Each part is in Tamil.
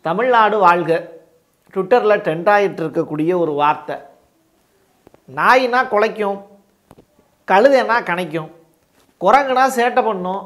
தமிழ்நாடு வாழ்க ட்விட்டரில் ட்ரெண்ட் ஆகிட்டு இருக்கக்கூடிய ஒரு வார்த்தை நாயினா குலைக்கும் கழுதைனா கணைக்கும் குரங்குனா சேட்டை பண்ணும்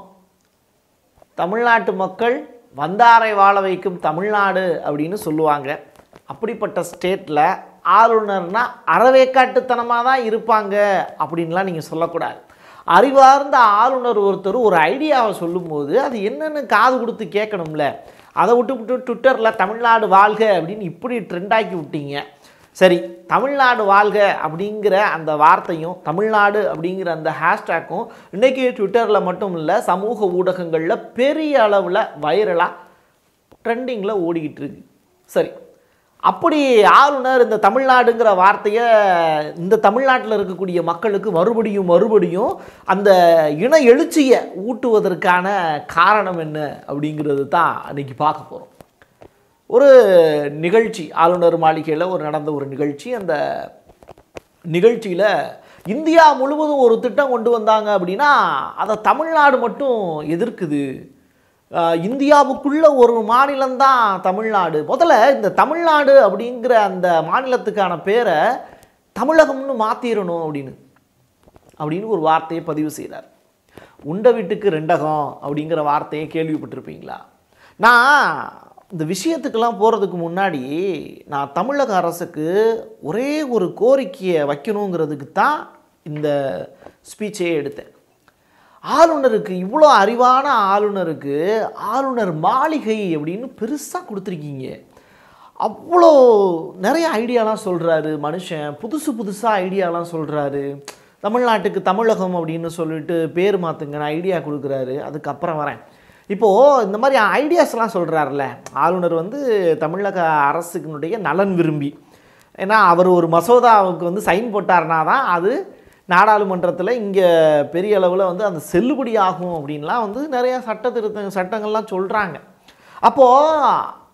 தமிழ்நாட்டு மக்கள் வந்தாரை வாழ வைக்கும் தமிழ்நாடு அப்படின்னு சொல்லுவாங்க அப்படிப்பட்ட ஸ்டேட்டில் ஆளுநர்னா அறவேக்காட்டுத்தனமாக தான் இருப்பாங்க அப்படின்லாம் நீங்கள் சொல்லக்கூடாது அறிவார்ந்த ஆளுநர் ஒருத்தர் ஒரு ஐடியாவை சொல்லும்போது அது என்னன்னு காது கொடுத்து கேட்கணும்ல அதை விட்டு விட்டு ட்விட்டரில் தமிழ்நாடு வாழ்க அப்படின்னு இப்படி ட்ரெண்டாக்கி விட்டீங்க சரி தமிழ்நாடு வாழ்க அப்படிங்கிற அந்த வார்த்தையும் தமிழ்நாடு அப்படிங்கிற அந்த ஹேஷ்டேக்கும் இன்றைக்கி ட்விட்டரில் மட்டும் இல்லை சமூக ஊடகங்களில் பெரிய அளவில் வைரலாக ட்ரெண்டிங்கில் ஓடிக்கிட்டு இருக்கு சரி அப்படி ஆளுநர் இந்த தமிழ்நாடுங்கிற வார்த்தையை இந்த தமிழ்நாட்டில் இருக்கக்கூடிய மக்களுக்கு மறுபடியும் மறுபடியும் அந்த இன எழுச்சியை ஊட்டுவதற்கான காரணம் என்ன அப்படிங்கிறது தான் அன்றைக்கி பார்க்க போகிறோம் ஒரு நிகழ்ச்சி ஆளுநர் மாளிகையில் ஒரு நடந்த ஒரு நிகழ்ச்சி அந்த நிகழ்ச்சியில் இந்தியா முழுவதும் ஒரு திட்டம் கொண்டு வந்தாங்க அப்படின்னா அதை தமிழ்நாடு மட்டும் எதிர்க்குது ஆஹ் இந்தியாவுக்குள்ள ஒரு மாநிலம்தான் தமிழ்நாடு முதல்ல இந்த தமிழ்நாடு அப்படிங்கிற அந்த மாநிலத்துக்கான பேரை தமிழகம்னு மாற்றிடணும் அப்படின்னு அப்படின்னு ஒரு வார்த்தையை பதிவு செய்கிறார் உண்ட வீட்டுக்கு ரெண்டகம் அப்படிங்கிற வார்த்தையை கேள்விப்பட்டிருப்பீங்களா நான் இந்த விஷயத்துக்கெல்லாம் போகிறதுக்கு முன்னாடி நான் தமிழக அரசுக்கு ஒரே ஒரு கோரிக்கையை வைக்கணுங்கிறதுக்கு தான் இந்த ஸ்பீச்சையே எடுத்தேன் ஆளுநருக்கு இவ்வளோ அறிவான ஆளுநருக்கு ஆளுநர் மாளிகை அப்படின்னு பெருசாக கொடுத்துருக்கீங்க அவ்வளோ நிறைய ஐடியாலாம் சொல்கிறாரு மனுஷன் புதுசு புதுசாக ஐடியாலாம் சொல்கிறாரு தமிழ்நாட்டுக்கு தமிழகம் அப்படின்னு சொல்லிட்டு பேர் மாற்றுங்கன்னு ஐடியா கொடுக்குறாரு அதுக்கப்புறம் வரேன் இப்போது இந்த மாதிரி ஐடியாஸ்லாம் சொல்கிறாருல ஆளுநர் வந்து தமிழக அரசுக்கினுடைய நலன் விரும்பி ஏன்னா அவர் ஒரு மசோதாவுக்கு வந்து சைன் போட்டார்னா தான் அது நாடாளுமன்றத்தில் இங்கே பெரிய அளவில் வந்து அந்த செல்லுபடி ஆகும் அப்படின்லாம் வந்து நிறைய சட்ட திருத்த சட்டங்கள்லாம் சொல்கிறாங்க அப்போது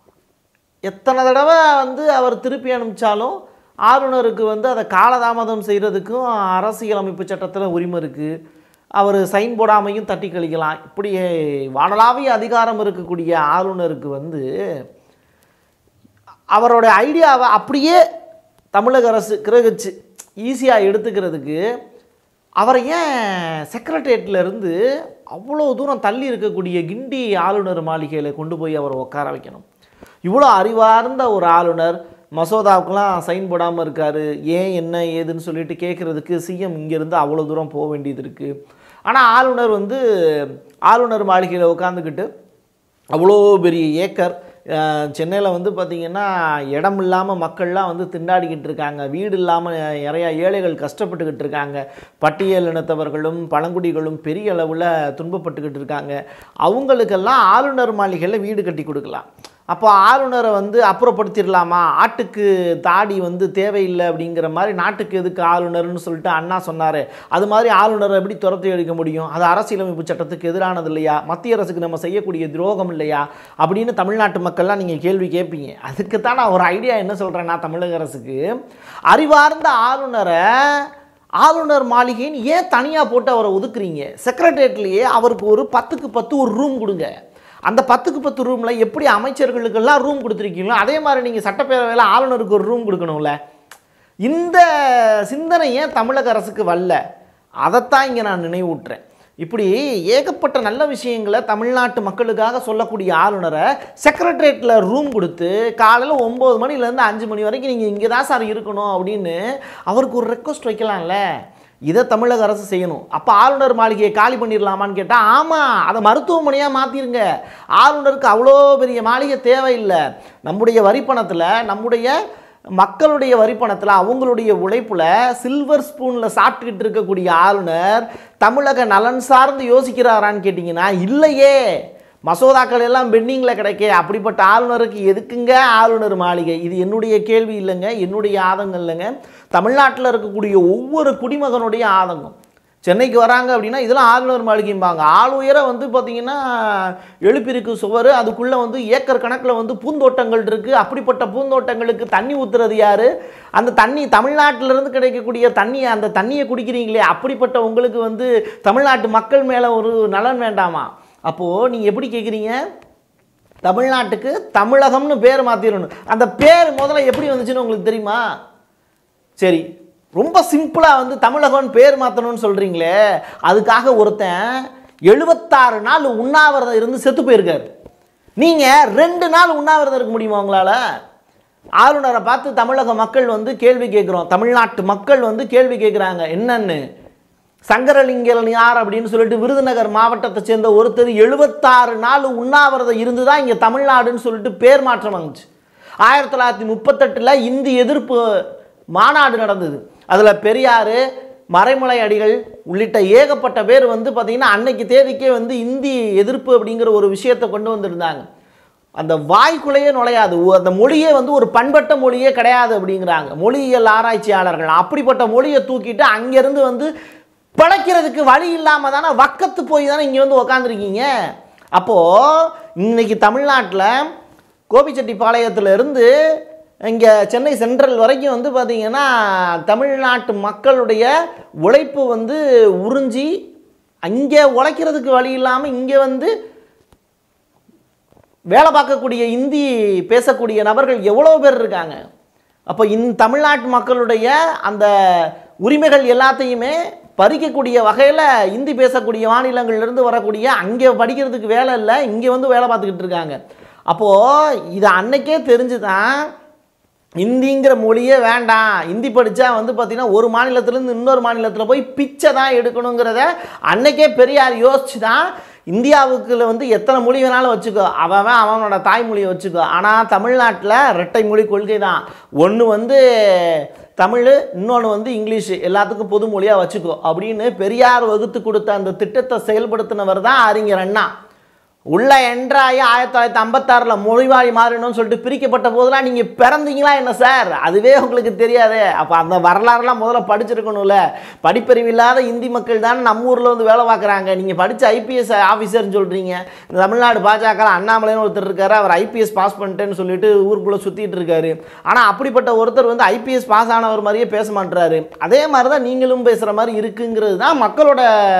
எத்தனை தடவை வந்து அவர் திருப்பி அனுப்பிச்சாலும் ஆளுநருக்கு வந்து அதை காலதாமதம் செய்கிறதுக்கும் அரசியலமைப்பு சட்டத்தில் உரிமை இருக்குது அவர் சைன் போடாமையும் தட்டி கழிக்கலாம் இப்படி வானளாவிய அதிகாரம் இருக்கக்கூடிய ஆளுநருக்கு வந்து அவரோட ஐடியாவை அப்படியே தமிழக அரசு கிரகிச்சு ஈஸியாக எடுத்துக்கிறதுக்கு அவரை ஏன் செக்ரட்டேரியட்ல இருந்து அவ்வளோ தூரம் தள்ளி இருக்கக்கூடிய கிண்டி ஆளுநர் மாளிகையில் கொண்டு போய் அவரை உட்கார வைக்கணும் இவ்வளோ அறிவார்ந்த ஒரு ஆளுநர் மசோதாவுக்கெல்லாம் சைன் போடாமல் இருக்காரு ஏன் என்ன ஏதுன்னு சொல்லிட்டு கேட்குறதுக்கு சிஎம் இங்கேருந்து அவ்வளோ தூரம் போக வேண்டியது இருக்குது ஆனால் ஆளுநர் வந்து ஆளுநர் மாளிகையில் உட்காந்துக்கிட்டு அவ்வளோ பெரிய ஏக்கர் சென்னையில் வந்து பார்த்திங்கன்னா இடம் இல்லாமல் மக்கள்லாம் வந்து திண்டாடிக்கிட்டு இருக்காங்க வீடு இல்லாமல் நிறையா ஏழைகள் கஷ்டப்பட்டுக்கிட்டு இருக்காங்க பட்டியல் இனத்தவர்களும் பழங்குடிகளும் பெரிய அளவில் துன்பப்பட்டுக்கிட்டு இருக்காங்க அவங்களுக்கெல்லாம் ஆளுநர் மாளிகையில் வீடு கட்டி கொடுக்கலாம் அப்போ ஆளுநரை வந்து அப்புறப்படுத்திடலாமா ஆட்டுக்கு தாடி வந்து தேவையில்லை அப்படிங்கிற மாதிரி நாட்டுக்கு எதுக்கு ஆளுநர்னு சொல்லிட்டு அண்ணா சொன்னார் அது மாதிரி ஆளுநரை எப்படி துரத்தி அடிக்க முடியும் அது அரசியலமைப்பு சட்டத்துக்கு எதிரானது இல்லையா மத்திய அரசுக்கு நம்ம செய்யக்கூடிய துரோகம் இல்லையா அப்படின்னு தமிழ்நாட்டு மக்கள்லாம் நீங்கள் கேள்வி கேட்பீங்க அதுக்கு தான் நான் ஒரு ஐடியா என்ன சொல்கிறேன்னா தமிழக அரசுக்கு அறிவார்ந்த ஆளுநரை ஆளுநர் மாளிகைன்னு ஏன் தனியாக போட்டு அவரை ஒதுக்குறீங்க செக்ரட்டேரியட்லேயே அவருக்கு ஒரு பத்துக்கு பத்து ஒரு ரூம் கொடுங்க அந்த பத்துக்கு பத்து ரூமில் எப்படி அமைச்சர்களுக்கெல்லாம் ரூம் கொடுத்துருக்கீங்களோ அதே மாதிரி நீங்கள் சட்டப்பேரவையில் ஆளுநருக்கு ஒரு ரூம் கொடுக்கணும்ல இந்த சிந்தனை ஏன் தமிழக அரசுக்கு வரல அதைத்தான் இங்கே நான் நினைவூட்டுறேன் இப்படி ஏகப்பட்ட நல்ல விஷயங்களை தமிழ்நாட்டு மக்களுக்காக சொல்லக்கூடிய ஆளுநரை செக்ரட்டரியேட்டில் ரூம் கொடுத்து காலையில் ஒம்பது மணிலேருந்து அஞ்சு மணி வரைக்கும் நீங்கள் இங்கே தான் சார் இருக்கணும் அப்படின்னு அவருக்கு ஒரு ரெக்வஸ்ட் வைக்கலாம்ல இதை தமிழக அரசு செய்யணும் அப்போ ஆளுநர் மாளிகையை காலி பண்ணிடலாமான்னு கேட்டால் ஆமாம் அதை மருத்துவமனையாக மாற்றிருங்க ஆளுநருக்கு அவ்வளோ பெரிய மாளிகை தேவையில்லை நம்முடைய வரிப்பணத்தில் நம்முடைய மக்களுடைய வரிப்பணத்தில் அவங்களுடைய உழைப்பில் சில்வர் ஸ்பூனில் சாப்பிட்டுக்கிட்டு இருக்கக்கூடிய ஆளுநர் தமிழக நலன் சார்ந்து யோசிக்கிறாரான்னு கேட்டிங்கன்னா இல்லையே மசோதாக்கள் எல்லாம் பெண்டிங்கில் கிடைக்க அப்படிப்பட்ட ஆளுநருக்கு எதுக்குங்க ஆளுநர் மாளிகை இது என்னுடைய கேள்வி இல்லைங்க என்னுடைய ஆதங்கம் இல்லைங்க தமிழ்நாட்டில் இருக்கக்கூடிய ஒவ்வொரு குடிமகனுடைய ஆதங்கம் சென்னைக்கு வராங்க அப்படின்னா இதெல்லாம் ஆளுநர் மாளிகைம்பாங்க ஆளுயர வந்து பார்த்திங்கன்னா எழுப்பிருக்கு சுவர் அதுக்குள்ளே வந்து ஏக்கர் கணக்கில் வந்து பூந்தோட்டங்கள் இருக்குது அப்படிப்பட்ட பூந்தோட்டங்களுக்கு தண்ணி ஊற்றுறது யார் அந்த தண்ணி தமிழ்நாட்டிலேருந்து கிடைக்கக்கூடிய தண்ணியை அந்த தண்ணியை குடிக்கிறீங்களே அப்படிப்பட்ட உங்களுக்கு வந்து தமிழ்நாட்டு மக்கள் மேலே ஒரு நலன் வேண்டாமா அப்போது நீங்கள் எப்படி கேட்குறீங்க தமிழ்நாட்டுக்கு தமிழகம்னு பேர் மாற்றிடணும் அந்த பேர் முதல்ல எப்படி வந்துச்சுன்னு உங்களுக்கு தெரியுமா சரி ரொம்ப சிம்பிளாக வந்து தமிழகம்னு பேர் மாற்றணும்னு சொல்கிறீங்களே அதுக்காக ஒருத்தன் எழுபத்தாறு நாள் உண்ணாவிரதம் இருந்து செத்து போயிருக்காரு நீங்கள் ரெண்டு நாள் உண்ணாவிரதம் இருக்க முடியுமா உங்களால் ஆளுநரை பார்த்து தமிழக மக்கள் வந்து கேள்வி கேட்குறோம் தமிழ்நாட்டு மக்கள் வந்து கேள்வி கேட்குறாங்க என்னன்னு சங்கரலிங்கன் யார் அப்படின்னு சொல்லிட்டு விருதுநகர் மாவட்டத்தை சேர்ந்த ஒருத்தர் எழுபத்தாறு நாள் உண்ணாவிரதம் இருந்து தான் இங்கே தமிழ்நாடுன்னு சொல்லிட்டு பேர் மாற்றம் வந்துச்சு ஆயிரத்தி தொள்ளாயிரத்தி முப்பத்தெட்டில் இந்தி எதிர்ப்பு மாநாடு நடந்தது அதில் பெரியார் மறைமலை அடிகள் உள்ளிட்ட ஏகப்பட்ட பேர் வந்து பார்த்திங்கன்னா அன்னைக்கு தேதிக்கே வந்து இந்தி எதிர்ப்பு அப்படிங்கிற ஒரு விஷயத்தை கொண்டு வந்திருந்தாங்க அந்த வாய்க்குள்ளேயே நுழையாது ஒ- அந்த மொழியே வந்து ஒரு பண்பட்ட மொழியே கிடையாது அப்படிங்கிறாங்க மொழியியல் ஆராய்ச்சியாளர்கள் அப்படிப்பட்ட மொழியை தூக்கிட்டு அங்கேருந்து வந்து பிழைக்கிறதுக்கு வழி இல்லாமல் தானே வக்கத்து போய் தானே இங்கே வந்து உக்காந்துருக்கீங்க அப்போது இன்னைக்கு தமிழ்நாட்டில் கோபிச்செட்டிப்பாளையத்துல இருந்து இங்கே சென்னை சென்ட்ரல் வரைக்கும் வந்து பார்த்திங்கன்னா தமிழ்நாட்டு மக்களுடைய உழைப்பு வந்து உறிஞ்சி அங்கே உழைக்கிறதுக்கு வழி இல்லாமல் இங்கே வந்து வேலை பார்க்கக்கூடிய இந்தி பேசக்கூடிய நபர்கள் எவ்வளோ பேர் இருக்காங்க அப்போ இந் தமிழ்நாட்டு மக்களுடைய அந்த உரிமைகள் எல்லாத்தையுமே பறிக்கக்கூடிய வகையில் இந்தி பேசக்கூடிய மாநிலங்கள்லேருந்து வரக்கூடிய அங்கே படிக்கிறதுக்கு வேலை இல்லை இங்கே வந்து வேலை பார்த்துக்கிட்டு இருக்காங்க அப்போது இது அன்னைக்கே தெரிஞ்சு தான் இந்திங்கிற மொழியே வேண்டாம் இந்தி படித்தா வந்து பார்த்திங்கன்னா ஒரு மாநிலத்திலேருந்து இன்னொரு மாநிலத்தில் போய் பிச்சை தான் எடுக்கணுங்கிறத அன்னைக்கே பெரியார் யோசிச்சு தான் இந்தியாவுக்குள்ள வந்து எத்தனை மொழி வேணாலும் வச்சுக்கோ அவன் அவனோட தாய்மொழியை வச்சுக்கோ ஆனால் தமிழ்நாட்டில் இரட்டை மொழி கொள்கை தான் ஒன்று வந்து தமிழ் இன்னொன்று வந்து இங்கிலீஷ் எல்லாத்துக்கும் பொது மொழியாக வச்சுக்கோ அப்படின்னு பெரியார் வகுத்து கொடுத்த அந்த திட்டத்தை செயல்படுத்தினவர் தான் அறிஞர் அண்ணா உள்ள என்ட்ராயி ஆயிரத்தி தொள்ளாயிரத்தி ஐம்பத்தாறில் மொழிவாழி மாறணும்னு சொல்லிட்டு பிரிக்கப்பட்ட போதெல்லாம் நீங்கள் பிறந்தீங்களா என்ன சார் அதுவே உங்களுக்கு தெரியாதே அப்போ அந்த வரலாறுலாம் முதல்ல படிச்சிருக்கணும்ல படிப்பறிவு இல்லாத இந்தி மக்கள் தானே நம்ம ஊரில் வந்து வேலை பார்க்குறாங்க நீங்கள் படித்த ஐபிஎஸ் ஆஃபீஸர்னு சொல்கிறீங்க இந்த தமிழ்நாடு பாஜக அண்ணாமலைன்னு ஒருத்தர் இருக்காரு அவர் ஐபிஎஸ் பாஸ் பண்ணிட்டேன்னு சொல்லிட்டு ஊருக்குள்ளே சுற்றிட்டு இருக்காரு ஆனால் அப்படிப்பட்ட ஒருத்தர் வந்து ஐபிஎஸ் பாஸ் ஆனவர் மாதிரியே பேச மாட்டுறாரு அதே மாதிரி தான் நீங்களும் பேசுகிற மாதிரி இருக்குங்கிறது தான் மக்களோட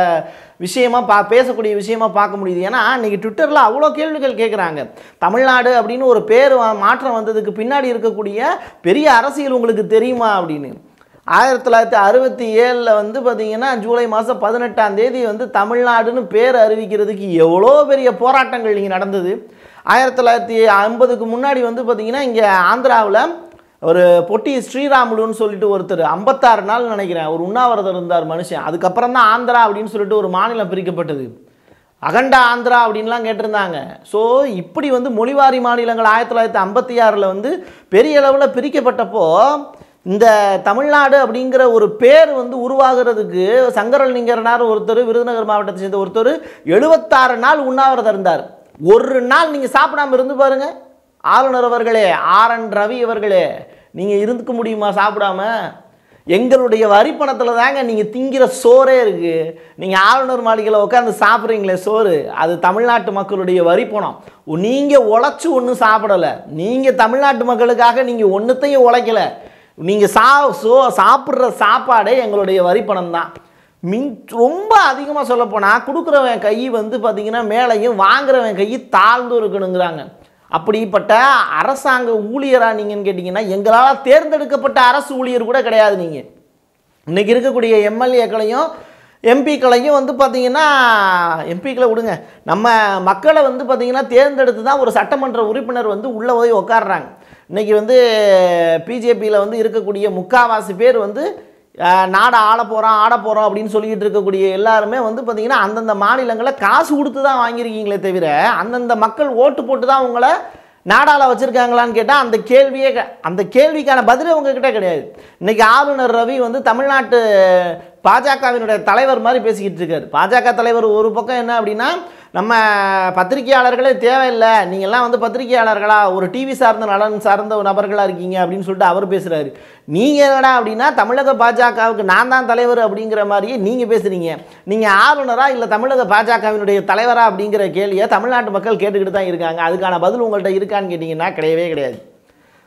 விஷயமா பா பேசக்கூடிய விஷயமா பார்க்க முடியுது ஏன்னா இன்னைக்கு ட்விட்டரில் அவ்வளோ கேள்விகள் கேட்குறாங்க தமிழ்நாடு அப்படின்னு ஒரு பேர் வ- மாற்றம் வந்ததுக்கு பின்னாடி இருக்கக்கூடிய பெரிய அரசியல் உங்களுக்கு தெரியுமா அப்படின்னு ஆயிரத்தி தொள்ளாயிரத்தி அறுபத்தி ஏழில் வந்து பார்த்தீங்கன்னா ஜூலை மாதம் பதினெட்டாம் தேதி வந்து தமிழ்நாடுன்னு பேர் அறிவிக்கிறதுக்கு எவ்வளோ பெரிய போராட்டங்கள் இங்கே நடந்தது ஆயிரத்தி தொள்ளாயிரத்தி ஐம்பதுக்கு முன்னாடி வந்து பார்த்தீங்கன்னா இங்கே ஆந்திராவில் ஒரு பொட்டி ஸ்ரீராமுலுன்னு சொல்லிட்டு ஒருத்தர் ஐம்பத்தாறு நாள் நினைக்கிறேன் ஒரு உண்ணாவிரதம் இருந்தார் மனுஷன் அதுக்கப்புறம் தான் ஆந்திரா அப்படின்னு சொல்லிட்டு ஒரு மாநிலம் பிரிக்கப்பட்டது அகண்டா ஆந்திரா அப்படின்லாம் கேட்டிருந்தாங்க ஸோ இப்படி வந்து மொழிவாரி மாநிலங்கள் ஆயிரத்தி தொள்ளாயிரத்தி ஐம்பத்தி ஆறில் வந்து பெரிய அளவில் பிரிக்கப்பட்டப்போ இந்த தமிழ்நாடு அப்படிங்கிற ஒரு பேர் வந்து உருவாகிறதுக்கு சங்கரலிங்கரனார் ஒருத்தர் விருதுநகர் மாவட்டத்தை சேர்ந்த ஒருத்தர் எழுபத்தாறு நாள் உண்ணாவிரதம் இருந்தார் ஒரு நாள் நீங்கள் சாப்பிடாம இருந்து பாருங்க ஆளுநர் அவர்களே ஆர் என் ரவி அவர்களே நீங்கள் இருந்துக்க முடியுமா சாப்பிடாம எங்களுடைய வரி பணத்தில் தாங்க நீங்கள் திங்கிற சோறே இருக்குது நீங்கள் ஆளுநர் மாளிகையில் உட்காந்து சாப்பிட்றீங்களே சோறு அது தமிழ்நாட்டு மக்களுடைய வரி பணம் நீங்கள் உழைச்சி ஒன்றும் சாப்பிடலை நீங்கள் தமிழ்நாட்டு மக்களுக்காக நீங்கள் ஒன்றுத்தையும் உழைக்கல நீங்கள் சா சோ சாப்பிட்ற சாப்பாடே எங்களுடைய வரி பணம் தான் மின் ரொம்ப அதிகமாக சொல்லப்போனால் கொடுக்குறவன் கை வந்து பார்த்திங்கன்னா மேலையும் வாங்குறவன் கை தாழ்ந்து இருக்கணுங்கிறாங்க அப்படிப்பட்ட அரசாங்க ஊழியரா நீங்கன்னு கேட்டிங்கன்னா எங்களால் தேர்ந்தெடுக்கப்பட்ட அரசு ஊழியர் கூட கிடையாது நீங்கள் இன்னைக்கு இருக்கக்கூடிய எம்எல்ஏக்களையும் எம்பிக்களையும் வந்து பார்த்தீங்கன்னா எம்பிக்களை விடுங்க நம்ம மக்களை வந்து பார்த்தீங்கன்னா தேர்ந்தெடுத்து தான் ஒரு சட்டமன்ற உறுப்பினர் வந்து உள்ளே போய் உட்காடுறாங்க இன்னைக்கு வந்து பிஜேபியில் வந்து இருக்கக்கூடிய முக்காவாசி பேர் வந்து அஹ், நாடை ஆள போகிறோம் ஆட போகிறோம் அப்படின்னு சொல்லிக்கிட்டு இருக்கக்கூடிய எல்லாருமே வந்து பார்த்தீங்கன்னா அந்தந்த மாநிலங்களில் காசு கொடுத்து தான் வாங்கியிருக்கீங்களே தவிர அந்தந்த மக்கள் ஓட்டு போட்டு தான் உங்களை நாடாள வச்சுருக்காங்களான்னு கேட்டால் அந்த கேள்வியே க- அந்த கேள்விக்கான பதிலே உங்ககிட்ட கிடையாது இன்னைக்கு ஆளுநர் ரவி வந்து தமிழ்நாட்டு பாஜகவினுடைய தலைவர் மாதிரி பேசிக்கிட்டு இருக்காரு பாஜக தலைவர் ஒரு பக்கம் என்ன அப்படின்னா நம்ம பத்திரிகையாளர்களே தேவையில்லை நீங்கள்லாம் வந்து பத்திரிகையாளர்களா ஒரு டிவி சார்ந்த நலன் சார்ந்த ஒரு நபர்களாக இருக்கீங்க அப்படின்னு சொல்லிட்டு அவர் பேசுகிறாரு நீங்கள் என்னடா அப்படின்னா தமிழக பாஜகவுக்கு நான் தான் தலைவர் அப்படிங்கிற மாதிரியே நீங்கள் பேசுகிறீங்க நீங்கள் ஆளுநரா இல்லை தமிழக பாஜகவினுடைய தலைவரா அப்படிங்கிற கேள்வியை தமிழ்நாட்டு மக்கள் கேட்டுக்கிட்டு தான் இருக்காங்க அதுக்கான பதில் உங்கள்கிட்ட இருக்கான்னு கேட்டிங்கன்னா கிடையவே கிடையாது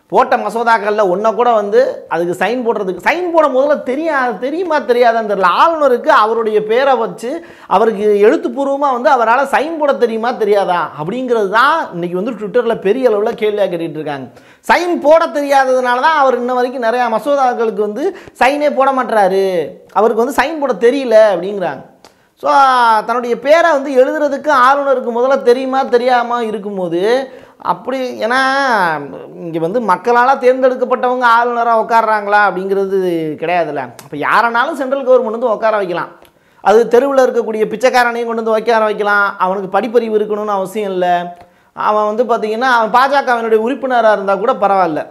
போட்ட மசோதாக்களில் ஒன்றை கூட வந்து அதுக்கு சைன் போடுறதுக்கு சைன் போட முதல்ல தெரியா தெரியுமா தெரியாதான்னு தெரியல ஆளுநருக்கு அவருடைய பேரை வச்சு அவருக்கு எழுத்துப்பூர்வமாக வந்து அவரால் சைன் போட தெரியுமா தெரியாதா அப்படிங்கிறது தான் இன்றைக்கி வந்து ட்விட்டரில் பெரிய அளவில் கேள்வியாக கேட்டுட்டு இருக்காங்க சைன் போட தெரியாததுனால தான் அவர் இன்ன வரைக்கும் நிறையா மசோதாக்களுக்கு வந்து சைனே போட மாட்டுறாரு அவருக்கு வந்து சைன் போட தெரியல அப்படிங்கிறாங்க ஸோ தன்னுடைய பேரை வந்து எழுதுறதுக்கு ஆளுநருக்கு முதல்ல தெரியுமா தெரியாமல் இருக்கும்போது அப்படி ஏன்னா இங்கே வந்து மக்களால் தேர்ந்தெடுக்கப்பட்டவங்க ஆளுநராக உட்காடுறாங்களா அப்படிங்கிறது கிடையாதுல்ல அப்போ யாரனாலும் சென்ட்ரல் கவர்மெண்ட் வந்து உட்கார வைக்கலாம் அது தெருவில் இருக்கக்கூடிய பிச்சைக்காரனையும் கொண்டு வந்து உட்கார வைக்கலாம் அவனுக்கு படிப்பறிவு இருக்கணும்னு அவசியம் இல்லை அவன் வந்து பார்த்திங்கன்னா அவன் பாஜகவினுடைய உறுப்பினராக இருந்தால் கூட பரவாயில்ல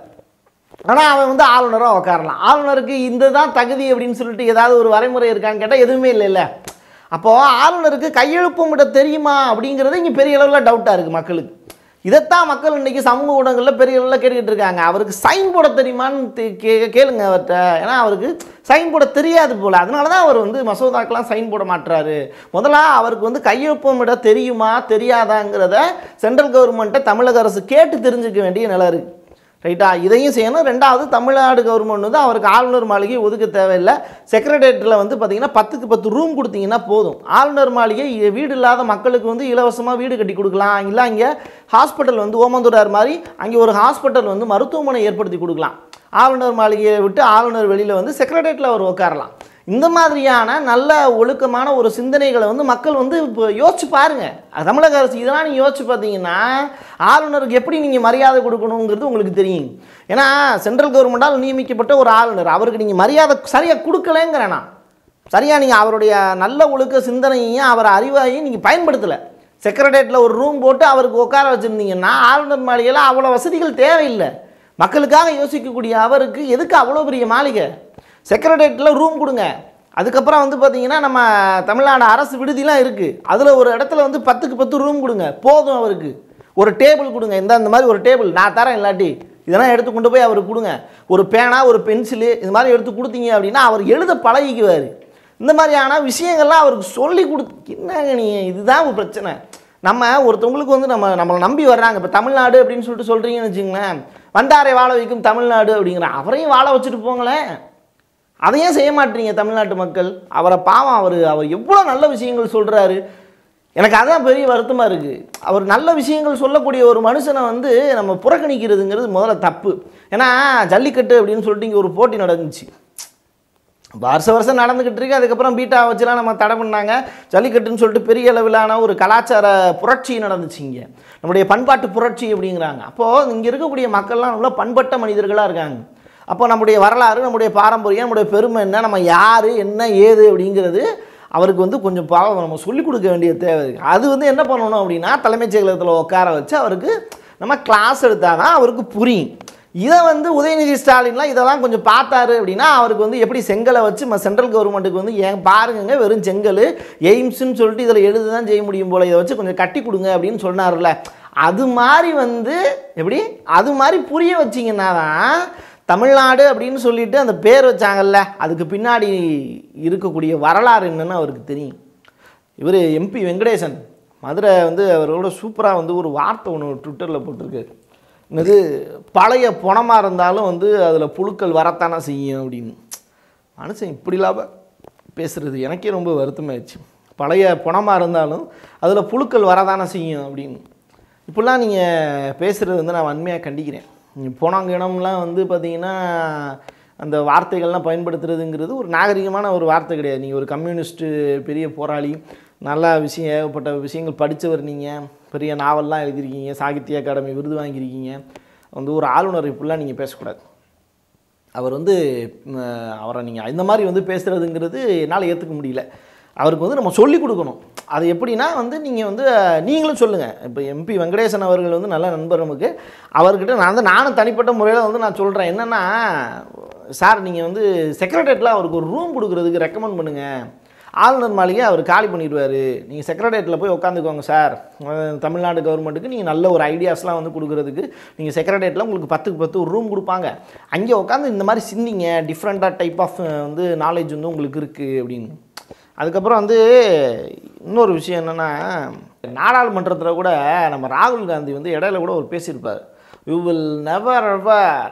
ஆனால் அவன் வந்து ஆளுநராக உட்காரலாம் ஆளுநருக்கு இந்த தான் தகுதி அப்படின்னு சொல்லிட்டு ஏதாவது ஒரு வரைமுறை இருக்கான்னு கேட்டால் எதுவுமே இல்லைல்ல அப்போது ஆளுநருக்கு கையெழுப்பமிட தெரியுமா அப்படிங்கிறது இங்கே பெரிய அளவில் டவுட்டாக இருக்குது மக்களுக்கு இதைத்தான் மக்கள் இன்றைக்கி சமூக ஊடகங்களில் பெரிய அளவில் கேட்டுக்கிட்டு இருக்காங்க அவருக்கு சைன் போட தெரியுமான்னு தெ- கே கேளுங்க அவர்கிட்ட ஏன்னா அவருக்கு சைன் போட தெரியாது போல் அதனால தான் அவர் வந்து மசோதாக்கெலாம் சைன் போட மாட்டுறாரு முதல்ல அவருக்கு வந்து கையொப்பமிட தெரியுமா தெரியாதாங்கிறத சென்ட்ரல் கவர்மெண்ட்டை தமிழக அரசு கேட்டு தெரிஞ்சுக்க வேண்டிய நிலை இருக்குது ரைட்டா இதையும் செய்யணும் ரெண்டாவது தமிழ்நாடு கவர்மெண்ட் வந்து அவருக்கு ஆளுநர் மாளிகை ஒதுக்க தேவையில்லை செக்ரட்டேரியட்டில் வந்து பார்த்தீங்கன்னா பத்துக்கு பத்து ரூம் கொடுத்தீங்கன்னா போதும் ஆளுநர் மாளிகை இ- வீடு இல்லாத மக்களுக்கு வந்து இலவசமாக வீடு கட்டி கொடுக்கலாம் இல்லை அங்கே ஹாஸ்பிட்டல் வந்து ஓமந்தூரார் மாதிரி அங்கே ஒரு ஹாஸ்பிட்டல் வந்து மருத்துவமனை ஏற்படுத்தி கொடுக்கலாம் ஆளுநர் மாளிகையை விட்டு ஆளுநர் வெளியில் வந்து செக்ரட்டேரியட்டில் அவர் உட்காரலாம் இந்த மாதிரியான நல்ல ஒழுக்கமான ஒரு சிந்தனைகளை வந்து மக்கள் வந்து இப்போ யோசிச்சு பாருங்க அது தமிழக அரசு இதெல்லாம் நீங்கள் யோசிச்சு பார்த்தீங்கன்னா ஆளுநருக்கு எப்படி நீங்கள் மரியாதை கொடுக்கணுங்கிறது உங்களுக்கு தெரியும் ஏன்னா சென்ட்ரல் கவர்மெண்டால் நியமிக்கப்பட்ட ஒரு ஆளுநர் அவருக்கு நீங்கள் மரியாதை சரியாக கொடுக்கலங்கிறேன் நான் சரியாக நீங்கள் அவருடைய நல்ல ஒழுக்க சிந்தனையையும் அவர் அறிவாயையும் நீங்கள் பயன்படுத்தலை செக்ரட்டேரியட்டில் ஒரு ரூம் போட்டு அவருக்கு உட்கார வச்சுருந்தீங்கன்னா ஆளுநர் மாளிகையில் அவ்வளோ வசதிகள் தேவையில்லை மக்களுக்காக யோசிக்கக்கூடிய அவருக்கு எதுக்கு அவ்வளோ பெரிய மாளிகை செக்ரட்டேரியட்டில் ரூம் கொடுங்க அதுக்கப்புறம் வந்து பார்த்தீங்கன்னா நம்ம தமிழ்நாடு அரசு விடுதிலாம் இருக்குது அதில் ஒரு இடத்துல வந்து பத்துக்கு பத்து ரூம் கொடுங்க போதும் அவருக்கு ஒரு டேபிள் கொடுங்க இந்த இந்த மாதிரி ஒரு டேபிள் நான் தரேன் இல்லாட்டி இதெல்லாம் எடுத்து கொண்டு போய் அவருக்கு கொடுங்க ஒரு பேனா ஒரு பென்சிலு இது மாதிரி எடுத்து கொடுத்தீங்க அப்படின்னா அவர் எழுத பழகிக்குவார் இந்த மாதிரியான விஷயங்கள்லாம் அவருக்கு சொல்லி கொடுத்து என்னங்க நீ இதுதான் ஒரு பிரச்சனை நம்ம ஒருத்தவங்களுக்கு வந்து நம்ம நம்மளை நம்பி வர்றாங்க இப்போ தமிழ்நாடு அப்படின்னு சொல்லிட்டு சொல்கிறீங்கன்னு வச்சுங்களேன் வந்தாரை வாழ வைக்கும் தமிழ்நாடு அப்படிங்கிற அவரையும் வாழ வச்சுட்டு போங்களேன் அதையும் செய்ய மாட்டீங்க தமிழ்நாட்டு மக்கள் அவரை பாவம் அவர் அவர் எவ்வளோ நல்ல விஷயங்கள் சொல்கிறாரு எனக்கு அதான் பெரிய வருத்தமாக இருக்குது அவர் நல்ல விஷயங்கள் சொல்லக்கூடிய ஒரு மனுஷனை வந்து நம்ம புறக்கணிக்கிறதுங்கிறது முதல்ல தப்பு ஏன்னா ஜல்லிக்கட்டு அப்படின்னு சொல்லிட்டு இங்கே ஒரு போட்டி நடந்துச்சு வருஷ வருஷம் நடந்துக்கிட்டு இருக்கு அதுக்கப்புறம் பீட்டா வச்சுலாம் நம்ம தடை பண்ணாங்க ஜல்லிக்கட்டுன்னு சொல்லிட்டு பெரிய அளவிலான ஒரு கலாச்சார புரட்சி நடந்துச்சு இங்கே நம்முடைய பண்பாட்டு புரட்சி அப்படிங்கிறாங்க அப்போது இங்கே இருக்கக்கூடிய மக்கள்லாம் நல்ல பண்பட்ட மனிதர்களாக இருக்காங்க அப்போ நம்முடைய வரலாறு நம்முடைய பாரம்பரியம் நம்முடைய பெருமை என்ன நம்ம யார் என்ன ஏது அப்படிங்கிறது அவருக்கு வந்து கொஞ்சம் பாவம் நம்ம சொல்லிக் கொடுக்க வேண்டிய தேவை இருக்கு அது வந்து என்ன பண்ணணும் அப்படின்னா தலைமைச் செயலகத்தில் உட்கார வச்சு அவருக்கு நம்ம கிளாஸ் எடுத்தால் தான் அவருக்கு புரியும் இதை வந்து உதயநிதி ஸ்டாலின்லாம் இதெல்லாம் கொஞ்சம் பார்த்தாரு அப்படின்னா அவருக்கு வந்து எப்படி செங்கலை வச்சு ம சென்ட்ரல் கவர்மெண்ட்டுக்கு வந்து ஏன் பாருங்கங்க வெறும் செங்கல் எய்ம்ஸ்னு சொல்லிட்டு இதில் எழுத தான் செய்ய முடியும் போல் இதை வச்சு கொஞ்சம் கட்டி கொடுங்க அப்படின்னு சொன்னார்ல அது மாதிரி வந்து எப்படி அது மாதிரி புரிய வச்சிங்கன்னா தான் தமிழ்நாடு அப்படின்னு சொல்லிட்டு அந்த பேர் வச்சாங்கல்ல அதுக்கு பின்னாடி இருக்கக்கூடிய வரலாறு என்னன்னு அவருக்கு தெரியும் இவர் எம்பி வெங்கடேசன் மதுரை வந்து அவரோட சூப்பராக வந்து ஒரு வார்த்தை ஒன்று ட்விட்டரில் போட்டிருக்காரு என்னது பழைய பணமாக இருந்தாலும் வந்து அதில் புழுக்கள் வரத்தானே செய்யும் அப்படின்னு மனுஷன் இப்படிலாம் பேசுகிறது எனக்கே ரொம்ப வருத்தமாயிடுச்சு பழைய பணமாக இருந்தாலும் அதில் புழுக்கள் வரதானே செய்யும் அப்படின்னு இப்படிலாம் நீங்கள் பேசுகிறது வந்து நான் வன்மையாக கண்டிக்கிறேன் நீங்கள் போனாங்க இடம்லாம் வந்து பார்த்தீங்கன்னா அந்த வார்த்தைகள்லாம் பயன்படுத்துறதுங்கிறது ஒரு நாகரிகமான ஒரு வார்த்தை கிடையாது நீங்கள் ஒரு கம்யூனிஸ்ட்டு பெரிய போராளி நல்லா விஷயம் ஏகப்பட்ட விஷயங்கள் படித்தவர் நீங்கள் பெரிய நாவல்லாம் எழுதியிருக்கீங்க சாகித்ய அகாடமி விருது வாங்கியிருக்கீங்க வந்து ஒரு ஆளுநர் இப்படிலாம் நீங்கள் பேசக்கூடாது அவர் வந்து ம், அவரை நீங்கள் இந்த மாதிரி வந்து பேசுகிறதுங்கிறது என்னால் ஏற்றுக்க முடியல அவருக்கு வந்து நம்ம சொல்லிக் கொடுக்கணும் அது எப்படின்னா வந்து நீங்கள் வந்து அஹ், நீங்களும் சொல்லுங்கள் இப்போ எம்பி வெங்கடேசன் அவர்கள் வந்து நல்ல நண்பர் நமக்கு அவர்கிட்ட நான் வந்து நானும் தனிப்பட்ட முறையில் வந்து நான் சொல்கிறேன் என்னென்னா சார் நீங்கள் வந்து செக்ரட்டரியேட்டில் அவருக்கு ஒரு ரூம் கொடுக்குறதுக்கு ரெக்கமெண்ட் பண்ணுங்கள் ஆளுநர் மாளிகை அவர் காலி பண்ணிடுவார் நீங்கள் செக்ரட்டரியேட்டில் போய் உட்காந்துக்கோங்க சார் அஹ் தமிழ்நாடு கவர்மெண்ட்டுக்கு நீங்கள் நல்ல ஒரு ஐடியாஸ்லாம் வந்து கொடுக்குறதுக்கு நீங்கள் செக்ரட்டரியேட்டில் உங்களுக்கு பத்துக்கு பத்து ஒரு ரூம் கொடுப்பாங்க அங்கே உட்காந்து இந்த மாதிரி சிந்திங்க டிஃப்ரெண்ட்டாக டைப் ஆஃப் வந்து நாலேஜ் வந்து உங்களுக்கு இருக்குது அப்படின்னு அதுக்கப்புறம் வந்து இன்னொரு விஷயம் என்னென்னா நாடாளுமன்றத்தில் கூட நம்ம ராகுல் காந்தி வந்து இடையில கூட ஒரு பேசியிருப்பார் you will never ever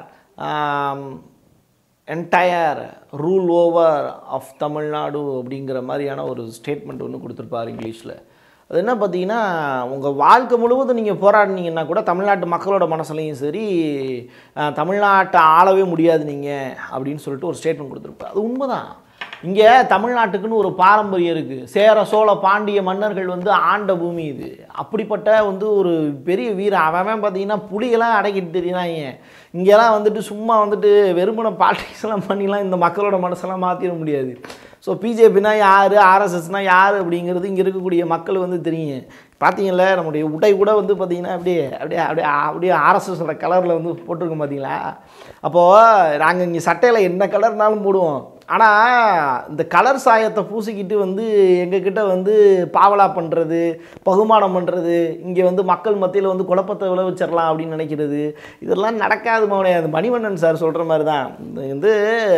entire rule over of Tamil Nadu அப்படிங்கிற மாதிரியான ஒரு ஸ்டேட்மெண்ட் ஒன்று கொடுத்துருப்பார் இங்கிலீஷில் அது என்ன பார்த்தீங்கன்னா உங்கள் வாழ்க்கை முழுவதும் நீங்கள் போராடினீங்கன்னா கூட தமிழ்நாட்டு மக்களோட மனசுலையும் சரி அஹ், தமிழ்நாட்டை ஆளவே முடியாது நீங்கள் அப்படின்னு சொல்லிட்டு ஒரு ஸ்டேட்மெண்ட் கொடுத்துருப்பார் அது உண்மைதான் இங்கே தமிழ்நாட்டுக்குன்னு ஒரு பாரம்பரியம் இருக்குது சேர சோழ பாண்டிய மன்னர்கள் வந்து ஆண்ட பூமி இது அப்படிப்பட்ட வந்து ஒரு பெரிய வீரன் அவன் பார்த்தீங்கன்னா புலியெல்லாம் அடக்கிட்டு தெரியுறாங்க இங்கெல்லாம் வந்துட்டு சும்மா வந்துட்டு வெறுமன பாலிடிக்ஸ்லாம் பண்ணிலாம் இந்த மக்களோட மனசெல்லாம் மாற்றிட முடியாது ஸோ பிஜேபினா யார் ஆர்எஸ்எஸ்னா யார் அப்படிங்கிறது இங்கே இருக்கக்கூடிய மக்கள் வந்து தெரியும் பார்த்தீங்களா நம்முடைய உடை கூட வந்து பார்த்தீங்கன்னா அப்படியே அப்படியே அப்படியே அப்படியே ஆர்எஸ்எஸோட கலரில் வந்து போட்டிருக்கோம் பார்த்தீங்களா அப்போது நாங்கள் இங்கே சட்டையில் என்ன கலர்னாலும் போடுவோம் ஆனால் இந்த கலர் சாயத்தை பூசிக்கிட்டு வந்து எங்ககிட்ட வந்து பாவலா பண்ணுறது பகுமானம் பண்ணுறது இங்கே வந்து மக்கள் மத்தியில் வந்து குழப்பத்தை விளைவிச்சிடலாம் அப்படின்னு நினைக்கிறது இதெல்லாம் நடக்காது மௌனே அந்த மணிவண்ணன் சார் சொல்கிற மாதிரி தான் இந்த வந்து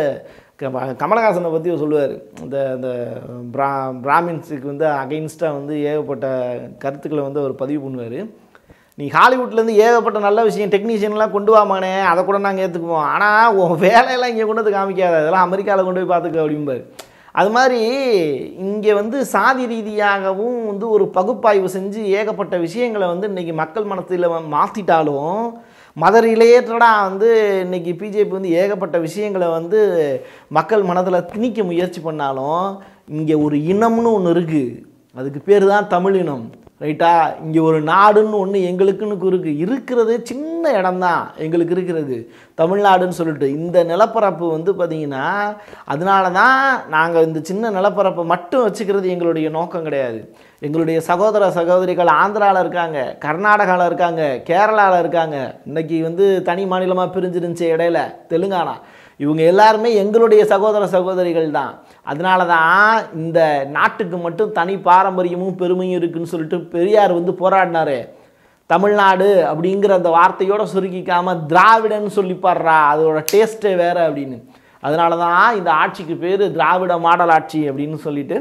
க- கமலஹாசனை பற்றி சொல்லுவார் இந்த இந்த பிரா பிராமின்ஸுக்கு வந்து அகைன்ஸ்டாக வந்து ஏகப்பட்ட கருத்துக்களை வந்து அவர் பதிவு பண்ணுவார் நீ ஹாலிவுட்லேருந்து ஏகப்பட்ட நல்ல விஷயம் டெக்னீஷியன்லாம் கொண்டு வாமானே அதை கூட நாங்கள் ஏற்றுக்குவோம் ஆனால் உன் வேலையெல்லாம் இங்கே கொண்டு வந்து காமிக்காத அதெல்லாம் அமெரிக்காவில் கொண்டு போய் பார்த்துக்க அப்படிம்பாரு அது மாதிரி இங்கே வந்து சாதி ரீதியாகவும் வந்து ஒரு பகுப்பாய்வு செஞ்சு ஏகப்பட்ட விஷயங்களை வந்து இன்றைக்கி மக்கள் மனத்தில் மாற்றிட்டாலும் மத ரிலேட்டடாக வந்து இன்றைக்கி பிஜேபி வந்து ஏகப்பட்ட விஷயங்களை வந்து மக்கள் மனதில் திணிக்க முயற்சி பண்ணாலும் இங்கே ஒரு இனம்னு ஒன்று இருக்குது அதுக்கு பேர் தான் தமிழினம் ரைட்டா இங்கே ஒரு நாடுன்னு ஒன்று எங்களுக்குன்னு இருக்கு இருக்கிறது சின்ன இடம்தான் எங்களுக்கு இருக்கிறது தமிழ்நாடுன்னு சொல்லிட்டு இந்த நிலப்பரப்பு வந்து பார்த்திங்கன்னா அதனால தான் நாங்கள் இந்த சின்ன நிலப்பரப்பை மட்டும் வச்சுக்கிறது எங்களுடைய நோக்கம் கிடையாது எங்களுடைய சகோதர சகோதரிகள் ஆந்திராவில் இருக்காங்க கர்நாடகாவில் இருக்காங்க கேரளாவில் இருக்காங்க இன்னைக்கு வந்து தனி மாநிலமாக பிரிஞ்சிருந்துச்சு இடையில தெலுங்கானா இவங்க எல்லாருமே எங்களுடைய சகோதர சகோதரிகள் தான் அதனால தான் இந்த நாட்டுக்கு மட்டும் தனி பாரம்பரியமும் பெருமையும் இருக்குன்னு சொல்லிட்டு பெரியார் வந்து போராடினாரு தமிழ்நாடு அப்படிங்கிற அந்த வார்த்தையோட சுருக்கிக்காம திராவிடன்னு சொல்லி பாடுறா அதோட டேஸ்ட்டே வேற அப்படின்னு அதனால தான் இந்த ஆட்சிக்கு பேர் திராவிட மாடல் ஆட்சி அப்படின்னு சொல்லிட்டு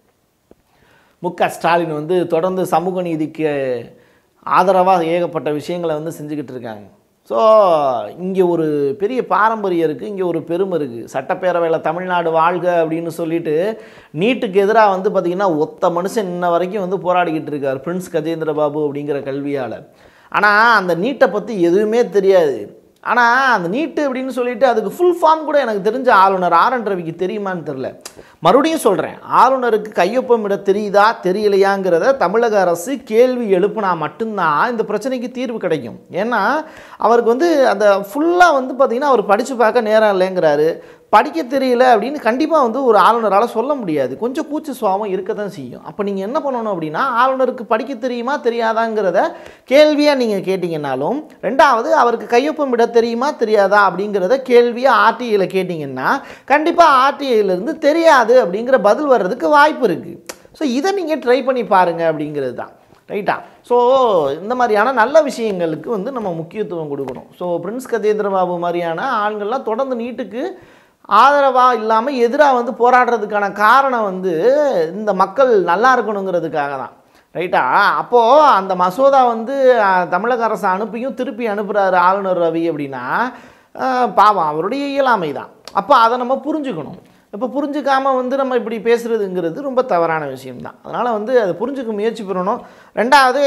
மு க ஸ்டாலின் வந்து தொடர்ந்து சமூக நீதிக்கு ஆதரவாக ஏகப்பட்ட விஷயங்களை வந்து செஞ்சுக்கிட்டு இருக்காங்க ஸோ இங்கே ஒரு பெரிய பாரம்பரியம் இருக்குது இங்கே ஒரு பெருமை இருக்குது சட்டப்பேரவையில் தமிழ்நாடு வாழ்க அப்படின்னு சொல்லிட்டு நீட்டுக்கு எதிராக வந்து பார்த்திங்கன்னா ஒத்த மனுஷன் இன்ன வரைக்கும் வந்து போராடிக்கிட்டு இருக்கார் பிரின்ஸ் கஜேந்திர பாபு அப்படிங்கிற கல்வியாளர் ஆனால் அந்த நீட்டை பற்றி எதுவுமே தெரியாது ஆனால் அந்த நீட்டு அப்படின்னு சொல்லிட்டு அதுக்கு ஃபுல் ஃபார்ம் கூட எனக்கு தெரிஞ்ச ஆளுநர் ஆர் என் ரவிக்கு தெரியுமான்னு தெரில மறுபடியும் சொல்கிறேன் ஆளுநருக்கு கையொப்பமிட தெரியுதா தெரியலையாங்கிறத தமிழக அரசு கேள்வி எழுப்புனா மட்டும்தான் இந்த பிரச்சனைக்கு தீர்வு கிடைக்கும் ஏன்னா அவருக்கு வந்து அந்த ஃபுல்லாக வந்து பார்த்திங்கன்னா அவர் படித்து பார்க்க நேரம் இல்லைங்கிறாரு படிக்க தெரியல அப்படின்னு கண்டிப்பாக வந்து ஒரு ஆளுநரால் சொல்ல முடியாது கொஞ்சம் கூச்ச சுவாபம் இருக்க தான் செய்யும் அப்போ நீங்கள் என்ன பண்ணணும் அப்படின்னா ஆளுநருக்கு படிக்க தெரியுமா தெரியாதாங்கிறத கேள்வியாக நீங்கள் கேட்டிங்கனாலும் ரெண்டாவது அவருக்கு கையொப்பம் இட தெரியுமா தெரியாதா அப்படிங்கிறத கேள்வியாக ஆர்டிஐயில் கேட்டிங்கன்னா கண்டிப்பாக ஆர்டிஐலேருந்து தெரியாது அப்படிங்கிற பதில் வர்றதுக்கு வாய்ப்பு இருக்குது ஸோ இதை நீங்கள் ட்ரை பண்ணி பாருங்கள் அப்படிங்கிறது தான் ரைட்டா ஸோ இந்த மாதிரியான நல்ல விஷயங்களுக்கு வந்து நம்ம முக்கியத்துவம் கொடுக்கணும் ஸோ பிரின்ஸ் கஜேந்திர பாபு மாதிரியான ஆண்கள்லாம் தொடர்ந்து நீட்டுக்கு ஆதரவாக இல்லாமல் எதிராக வந்து போராடுறதுக்கான காரணம் வந்து இந்த மக்கள் நல்லா இருக்கணுங்கிறதுக்காக தான் ரைட்டா அப்போது அந்த மசோதா வந்து அஹ், தமிழக அரசு அனுப்பியும் திருப்பி அனுப்புகிறாரு ஆளுநர் ரவி அப்படின்னா அஹ், பாவம் அவருடைய இயலாமை தான் அப்போ அதை நம்ம புரிஞ்சுக்கணும் இப்போ புரிஞ்சுக்காம வந்து நம்ம இப்படி பேசுகிறதுங்கிறது ரொம்ப தவறான விஷயம்தான் அதனால் வந்து அதை புரிஞ்சுக்க முயற்சி பண்ணணும் ரெண்டாவது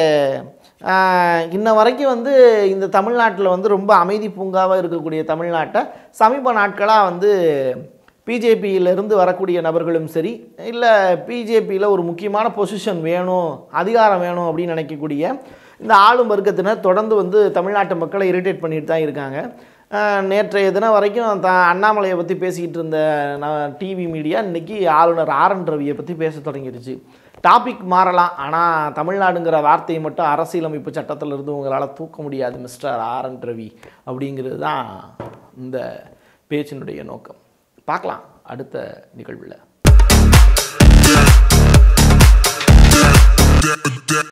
ஆஹ், இன்ன வரைக்கும் வந்து இந்த தமிழ்நாட்டில் வந்து ரொம்ப அமைதி பூங்காவாக இருக்கக்கூடிய தமிழ்நாட்டை சமீப நாட்களாக வந்து பிஜேபியிலிருந்து வரக்கூடிய நபர்களும் சரி இல்லை பிஜேபியில் ஒரு முக்கியமான பொசிஷன் வேணும் அதிகாரம் வேணும் அப்படின்னு நினைக்கக்கூடிய இந்த ஆளும் வர்க்கத்தினர் தொடர்ந்து வந்து தமிழ்நாட்டு மக்களை இரிட்டேட் பண்ணிட்டு தான் இருக்காங்க ஆஹ் நேற்றைய தினம் வரைக்கும் த அண்ணாமலையை பற்றி பேசிக்கிட்டு இருந்த நான் டிவி மீடியா இன்னைக்கு ஆளுநர் ஆர் என் ரவியை பற்றி பேச தொடங்கிருச்சு டாபிக் மாறலாம் ஆனால் தமிழ்நாடுங்கிற வார்த்தையை மட்டும் அரசியலமைப்பு சட்டத்திலிருந்து உங்களால் தூக்க முடியாது மிஸ்டர் ஆர் என் ரவி அப்படிங்கிறது தான் இந்த பேச்சினுடைய நோக்கம் பார்க்கலாம் அடுத்த நிகழ்வில்